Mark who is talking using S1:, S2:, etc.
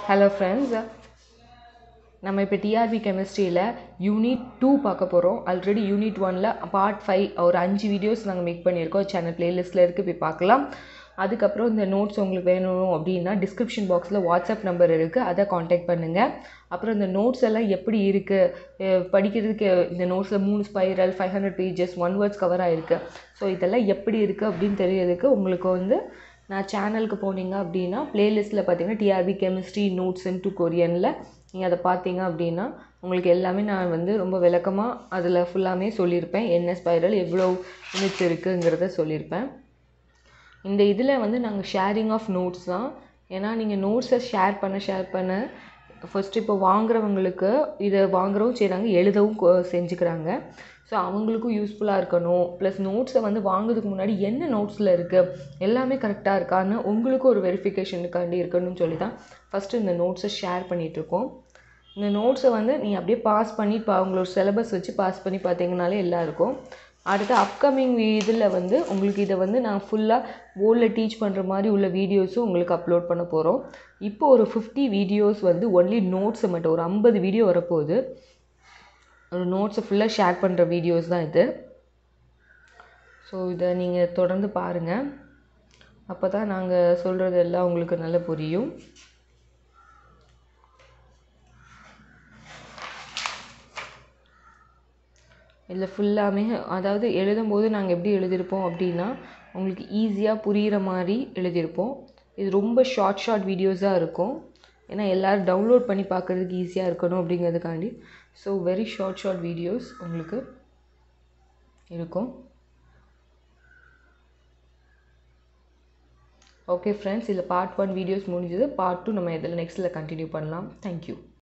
S1: hello friends நம்ம இப்போ TRP கெமிஸ்ட்ரியில் unit two பார்க்க போகிறோம் ஆல்ரெடி யூனிட் ஒனில் பார்ட் ஃபைவ் ஒரு அஞ்சு வீடியோஸ் நாங்கள் மேக் பண்ணியிருக்கோம் சேனல் பிளேலிஸ்ட்டில் இருக்குது போய் பார்க்கலாம் அதுக்கப்புறம் இந்த நோட்ஸ் உங்களுக்கு வேணும் அப்படின்னா டிஸ்கிரிப்ஷன் பாக்ஸில் வாட்ஸ்அப் நம்பர் இருக்குது அதை காண்டாக்ட் பண்ணுங்கள் அப்புறம் இந்த நோட்ஸ் எல்லாம் எப்படி இருக்குது படிக்கிறதுக்கு இந்த நோட்ஸில் மூணு spiral five hundred pages one words cover ஆகிருக்கு ஸோ இதெல்லாம் எப்படி இருக்குது அப்படின்னு தெரியறதுக்கு உங்களுக்கு வந்து நான் சேனலுக்கு போனீங்க அப்படின்னா பிளேலிஸ்ட்டில் பார்த்தீங்கன்னா TRB chemistry notes in to கொரியனில் நீங்கள் அதை பார்த்தீங்க அப்படின்னா உங்களுக்கு எல்லாமே நான் வந்து ரொம்ப விளக்கமாக அதில் ஃபுல்லாமே சொல்லியிருப்பேன் என்ன ஸ்பைரல் எவ்வளோ யூனிட்ஸ் இருக்குங்கிறத சொல்லியிருப்பேன் இந்த இதில் வந்து நாங்கள் ஷேரிங் ஆஃப் நோட்ஸ் தான் ஏன்னா நீங்கள் நோட்ஸை ஷேர் பண்ண ஷேர் பண்ண ஃபஸ்ட்டு இப்போ வாங்குறவங்களுக்கு இதை வாங்குறவும் செய்கிறாங்க எழுதவும் கொ- செஞ்சுக்கிறாங்க ஸோ அவங்களுக்கும் யூஸ்ஃபுல்லாக இருக்கணும் ப்ளஸ் நோட்ஸை வந்து வாங்குறதுக்கு முன்னாடி என்ன நோட்ஸில் இருக்குது எல்லாமே கரெக்டாக இருக்கான்னு உங்களுக்கும் ஒரு வெரிஃபிகேஷனுக்காண்டி இருக்கணும்னு சொல்லி தான் ஃபஸ்ட்டு இந்த நோட்ஸை ஷேர் பண்ணிகிட்ருக்கோம் இந்த நோட்ஸை வந்து நீங்கள் அப்படியே பாஸ் பண்ணி இப்போ அவங்களோட சிலபஸ் வச்சு பாஸ் பண்ணி பார்த்தீங்கனாலே எல்லாம் இருக்கும் அடுத்து அப்கமிங் இதில் வந்து உங்களுக்கு இதை வந்து நான் ஃபுல்லாக போர்டில் டீச் பண்ணுற மாதிரி உள்ள வீடியோஸும் உங்களுக்கு அப்லோட் பண்ண போகிறோம் இப்போ ஒரு ஃபிஃப்டி வீடியோஸ் வந்து ஒன்லி நோட்ஸை மட்டும் ஒரு ஐம்பது வீடியோ வரப்போகுது ஒரு நோட்ஸை ஃபுல்லாக ஷேர் பண்ணுற வீடியோஸ் தான் இது ஸோ இதை நீங்கள் தொடர்ந்து பாருங்கள் அப்போ தான் நாங்கள் சொல்கிறது எல்லாம் உங்களுக்கு நல்லா புரியும் இதில் ஃபுல்லாமே அதாவது எழுதும்போது நாங்கள் எப்படி எழுதியிருப்போம் அப்படின்னா உங்களுக்கு ஈஸியாக புரிகிற மாதிரி எழுதியிருப்போம் இது ரொம்ப ஷார்ட் ஷார்ட் வீடியோஸாக இருக்கும் ஏன்னா எல்லோரும் டவுன்லோட் பண்ணி பார்க்குறதுக்கு ஈஸியாக இருக்கணும் அப்படிங்கிறதுக்காண்டி so very short short videos உங்களுக்கு இருக்கும் ஓகே ஃப்ரெண்ட்ஸ் இதில் பார்ட் ஒன் வீடியோஸ் முடிஞ்சது பார்ட் டூ நம்ம இதில் நெக்ஸ்ட்டில் கண்டினியூ பண்ணலாம் தேங்க்யூ